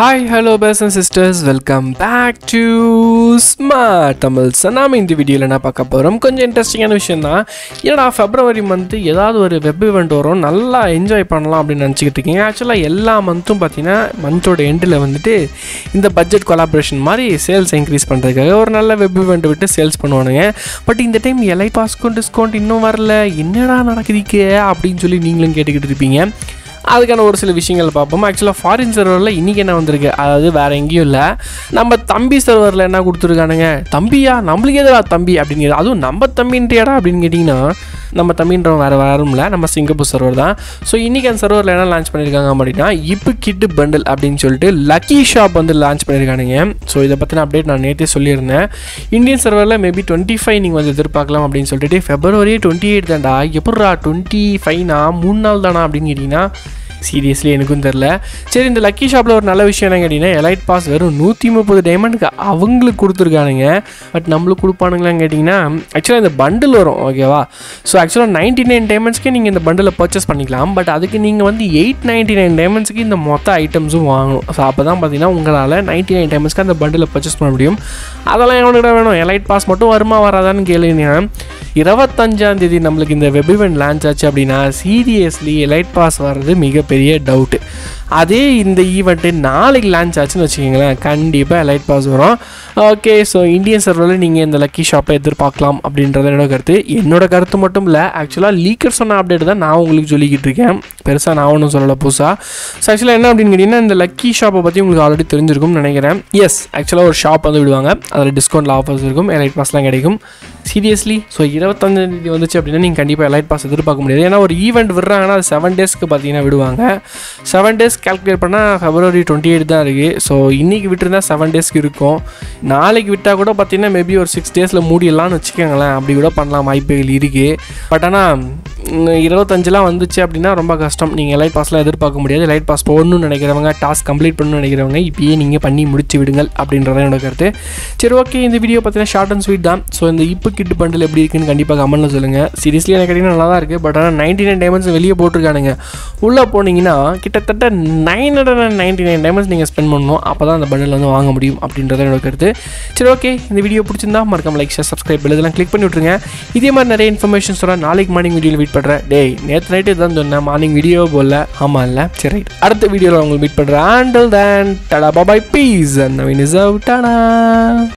hi hello bros and sisters welcome back to smart Tamil நாம இந்த வீடியோவில் என்ன பார்க்க போகிறோம் கொஞ்சம் இன்ட்ரெஸ்டிங்கான விஷயம் தான் ஏன்னா ஃபெப்ரவரி மந்த்து ஏதாவது ஒரு வெப் இவெண்ட் வரும் நல்லா என்ஜாய் பண்ணலாம் அப்படின்னு நினச்சிக்கிட்டு இருக்கீங்க ஆக்சுவலாக எல்லா மந்த்தும் பார்த்தீங்கன்னா மந்தோட எண்டில் வந்துட்டு இந்த பட்ஜெட் கொலாபரேஷன் மாதிரி சேல்ஸ் இன்க்ரீஸ் பண்ணுறதுக்காக ஒரு நல்ல வெப் இவெண்ட் விட்டு சேல்ஸ் பண்ணுவானுங்க பட் இந்த டைம் எலை பாஸ்க்கும் டிஸ்கவுண்ட் இன்னும் வரல என்னடா நடக்குதுக்கே அப்படின்னு சொல்லி நீங்களும் கேட்டுக்கிட்டு இருப்பீங்க அதுக்கான ஒரு சில விஷயங்கள் பார்ப்போம் ஆக்சுவலாக ஃபாரின் சர்வரில் இன்றைக்கி என்ன வந்திருக்கு அதாவது வேறு எங்கேயும் இல்லை நம்ம தம்பி சர்வரில் என்ன கொடுத்துருக்கானுங்க தம்பியா நம்மளுக்கு எதிரா தம்பி அப்படிங்கிறது அதுவும் நம்ம தம்பின்றியாடா அப்படின்னு கேட்டிங்கன்னா நம்ம தம்பின்றவன் வேறு வேறும் இல்லை நம்ம சிங்கப்பூர் சர்வர் தான் ஸோ இன்றைக்கி அந்த சர்வரில் என்ன லான்ச் பண்ணியிருக்காங்க அப்படின்னா இப்போ கிட்டு பண்டில் அப்படின்னு சொல்லிட்டு லக்கி ஷாப் வந்து லான்ச் பண்ணியிருக்கானுங்க ஸோ இதை பற்றின அப்டேட் நான் நேற்றே சொல்லியிருந்தேன் இந்தியன் சர்வரில் மேபி டுவெண்ட்டி ஃபைவ் நீங்கள் வந்து எதிர்பார்க்கலாம் அப்படின்னு சொல்லிட்டு ஃபெப்ரவரி டுவெண்ட்டி எயிட் தான்டா எப்பட்றா டுவெண்ட்டி ஃபைவ்னா மூணு நாள் தானா அப்படின்னு கேட்டிங்கன்னா சீரியஸ்லி எனக்கும் தெரில சரி இந்த லக்கி ஷாப்பில் ஒரு நல்ல விஷயம் என்ன கேட்டிங்கன்னா எலைட் பாஸ் வெறும் நூற்றி முப்பது டைமண்டுக்கு அவங்களுக்கு கொடுத்துருக்கானுங்க பட் நம்மளுக்கு கொடுப்பானுங்களான்னு கேட்டிங்கன்னா ஆக்சுவலாக இந்த பண்டில் வரும் ஓகேவா ஸோ ஆக்சுவலாக நைன்ட்டி நைன் டைமண்ட்ஸ்க்கு நீங்கள் இந்த பண்டில் பர்ச்சேஸ் பண்ணிக்கலாம் பட் அதுக்கு நீங்கள் வந்து எயிட் நைன்ட்டி நைன் டைமண்ட்ஸ்க்கு இந்த மொத்த ஐட்டம்ஸும் வாங்கணும் ஸோ அப்போ தான் பார்த்தீங்கன்னா உங்களால் நைன்ட்டி நைன் டைமண்ட்ஸ்க்கு அந்த பண்டில் பர்ச்சேஸ் பண்ண முடியும் அதெல்லாம் எவனுக்கிட்ட வேணும் எலைட் பாஸ் மட்டும் வருமா வராதான்னு கேளுங்க இருபத்தஞ்சாம் தேதி நம்மளுக்கு இந்த வெப் இவெண்ட் லான்ச் ஆச்சு அப்படின்னா சீரியஸ்லி எலைட் பாஸ் வர்றது மிகப்பெரிய டவுட்டு அதே இந்த ஈவெண்ட்டு நாளைக்கு லான்ச் ஆச்சுன்னு வச்சுக்கோங்களேன் கண்டிப்பாக எலைட் பாஸ் வரும் ஓகே ஸோ இந்தியன் சர்வரில் நீங்கள் இந்த லக்கி ஷாப்பை எதிர்பார்க்கலாம் அப்படின்றது என்னோட கருத்து என்னோட கருத்து மட்டும் இல்லை ஆக்சுவலாக லீக்கர் சொன்ன அப்டேட் தான் நான் உங்களுக்கு சொல்லிக்கிட்டு இருக்கேன் பெருசாக நான் ஒன்றும் சொல்லலை புதுசாக ஸோ ஆக்சுவலாக என்ன அப்படின்னு கேட்டிங்கன்னா இந்த லக்கி ஷாப்பை பற்றி உங்களுக்கு ஆல்ரெடி தெரிஞ்சிருக்கும்னு நினைக்கிறேன் எஸ் ஆக்சுவலாக ஒரு ஷாப் வந்து விடுவாங்க அதில் டிஸ்கவுண்ட் ஆஃபர்ஸ் இருக்கும் எலைட் பாஸ்லாம் கிடைக்கும் சீரியஸ்லி ஸோ இருபத்தஞ்சாம் தேதி வந்துச்சு அப்படின்னா நீங்கள் கண்டிப்பாக எலைட் பாஸ் எதிர்பார்க்க முடியாது ஏன்னா ஒரு ஈவெண்ட் விடுறாங்கன்னா அது செவன் டேஸ்க்கு பார்த்தீங்கன்னா விடுவாங்க செவன் டேஸ் கால்குலேட் பண்ணால் ஃபெப்ரவரி டுவெண்ட்டி எயிட் தான் இருக்குது ஸோ இன்றைக்கி விட்டுருந்தா செவன் டேஸ்க்கு இருக்கும் நாளைக்கு விட்டால் கூட பார்த்தீங்கன்னா மேபி ஒரு சிக்ஸ் டேஸில் மூடிடலாம்னு வச்சுக்கோங்களேன் அப்படி கூட பண்ணலாம் வாய்ப்புகள் இருக்குது பட் ஆனால் இருபத்தஞ்செலாம் வந்துச்சு அப்படின்னா ரொம்ப கஷ்டம் நீங்கள் லைட் பாஸ்லாம் எதிர்பார்க்க முடியாது லைட் பாஸ் போடணும்னு நினைக்கிறவங்க டாஸ்க் கம்ப்ளீட் பண்ணணும்னு நினைக்கிறவங்க இப்பயே நீங்கள் பண்ணி முடிச்சு விடுங்கள் அப்படின்றத என்னோட கருத்து சரி ஓகே இந்த வீடியோ பார்த்தீங்கன்னா ஷார்ட் அண்ட் ஸ்வீட் தான் ஸோ இந்த இப்போ கிட்டு பண்டில் எப்படி இருக்குன்னு கண்டிப்பாக கமெண்ட்டில் சொல்லுங்கள் சீரியஸ்லி எனக்கு கேட்டிங்கன்னா நல்லா தான் இருக்குது பட் ஆனால் நைன்டி நைன் டைமண்ட்ஸ் வெளியே போட்டிருக்கானுங்க உள்ளே போனீங்கன்னா கிட்டத்தட்ட nine hundred and ninety nine diamonds நீங்கள் ஸ்பெண்ட் பண்ணணும் அப்போ தான் அந்த பண்டில் வந்து வாங்க முடியும் அப்படின்றத என்னோட கருத்து சரி ஓகே இந்த வீடியோ பிடிச்சிருந்தா மறக்காம லைக் ஷேர் சப்ஸ்கிரைப் இதெல்லாம் கிளிக் பண்ணி விட்ருங்க இதே மாதிரி நிறைய இன்ஃபர்மேஷன் சொல்ல நாளைக்கு மார்னிங் வீடியோவில் வெயிட் பண்ணுறேன் டேய் நேற்று நைட்டு தான் சொன்னேன் மார்னிங் வீடியோ போடல ஆமாம் இல்லை சரி ரைட் அடுத்த வீடியோவில் உங்களுக்கு மீட் பண்ணுறேன் until then tata bye bye peace and Naveen is out